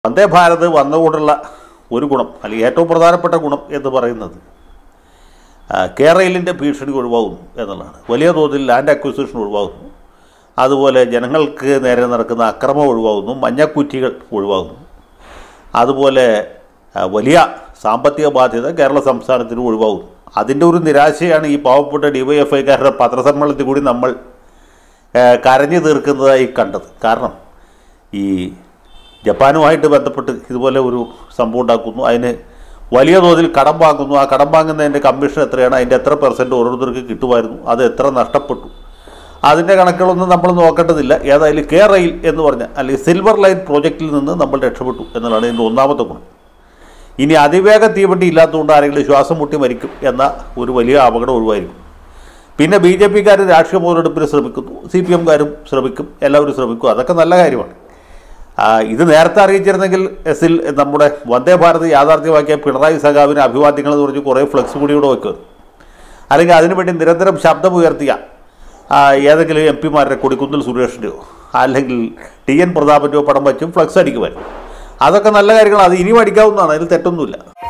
വന്ദേ ഭാരത് വന്നുകൊണ്ടുള്ള ഒരു ഗുണം അല്ലെങ്കിൽ ഏറ്റവും പ്രധാനപ്പെട്ട ഗുണം എന്ന് പറയുന്നത് ആ, കേരളിൻ്റെ ഭീഷണി ഒഴിവാകുന്നു എന്നുള്ളതാണ് വലിയ തോതിൽ ലാൻഡ് അക്വിസിഷൻ ഒഴിവാകുന്നു അതുപോലെ ജനങ്ങൾക്ക് നേരെ നടക്കുന്ന അക്രമം ഒഴിവാകുന്നു മഞ്ഞക്കുറ്റികൾ ഒഴിവാകുന്നു അതുപോലെ ആ, വലിയ സാമ്പത്തിക ബാധ്യത കേരള സംസ്ഥാനത്തിന് ഒഴിവാകുന്നു അതിൻ്റെ ഒരു നിരാശയാണ് ഈ പാവപ്പെട്ട ഡിവൈഎഫ്ഐക്കാരുടെ പത്രസമ്മേളനത്തിൽ കൂടി നമ്മൾ ആ, കരഞ്ഞു തീർക്കുന്നതായി കണ്ടത് കാരണം ഈ ജപ്പാനുമായിട്ട് ബന്ധപ്പെട്ട് ഇതുപോലെ ഒരു സംഭവം ഉണ്ടാക്കുന്നു അതിന് വലിയ തോതിൽ കടം വാങ്ങുന്നു ആ കടം വാങ്ങുന്നതിൻ്റെ കമ്മീഷൻ എത്രയാണ് അതിൻ്റെ എത്ര പെർസെൻറ്റ് ഓരോരുത്തർക്ക് കിട്ടുമായിരുന്നു അത് എത്ര നഷ്ടപ്പെട്ടു അതിൻ്റെ കണക്കുകളൊന്നും നമ്മൾ നോക്കേണ്ടതില്ല ഏതായാലും കെ റെയിൽ എന്ന് പറഞ്ഞ അല്ലെങ്കിൽ സിൽവർ ലൈൻ പ്രോജക്റ്റിൽ നിന്ന് നമ്മൾ രക്ഷപ്പെട്ടു എന്നുള്ളതാണ് ഇതിൻ്റെ ഒന്നാമത്തെ ഗുണം ഇനി അതിവേഗ തീവണ്ടി ഇല്ലാത്തതുകൊണ്ട് ആരെങ്കിലും ശ്വാസം മുട്ടി മരിക്കും എന്ന ഒരു വലിയ അപകടം ഒഴിവായിരിക്കും പിന്നെ ബി ജെ പിക്കാർ രാഷ്ട്രീയ പോരെടുപ്പിന് ശ്രമിക്കുന്നു സി പി എംകാരും ശ്രമിക്കും എല്ലാവരും ശ്രമിക്കും അതൊക്കെ നല്ല കാര്യമാണ് ആ, ഇത് നേരത്തെ അറിയിച്ചിരുന്നെങ്കിൽ എസിൽ നമ്മുടെ വന്ദേ ഭാരത് യാഥാർത്ഥ്യമാക്കിയ പിണറായി സഖാവിന് അഭിവാദ്യങ്ങൾ എന്ന് പറഞ്ഞ് കുറേ ഫ്ലെക്സ് കൂടി കൂടെ വയ്ക്കും അല്ലെങ്കിൽ അതിനുവേണ്ടി നിരന്തരം ശബ്ദമുയർത്തിയ ആ, ഏതെങ്കിലും എം പിമാരുടെ കൊടിക്കുന്നിൽ സുരേഷിൻ്റെയോ അല്ലെങ്കിൽ ടി എൻ പ്രതാപൻ്റെയോ പടം വച്ചും ഫ്ലക്സ് അടിക്കുമായിരുന്നു അതൊക്കെ നല്ല കാര്യങ്ങളാണ് അത് ഇനിയും അടിക്കാവുന്നതാണ് അതിൽ തെറ്റൊന്നുമില്ല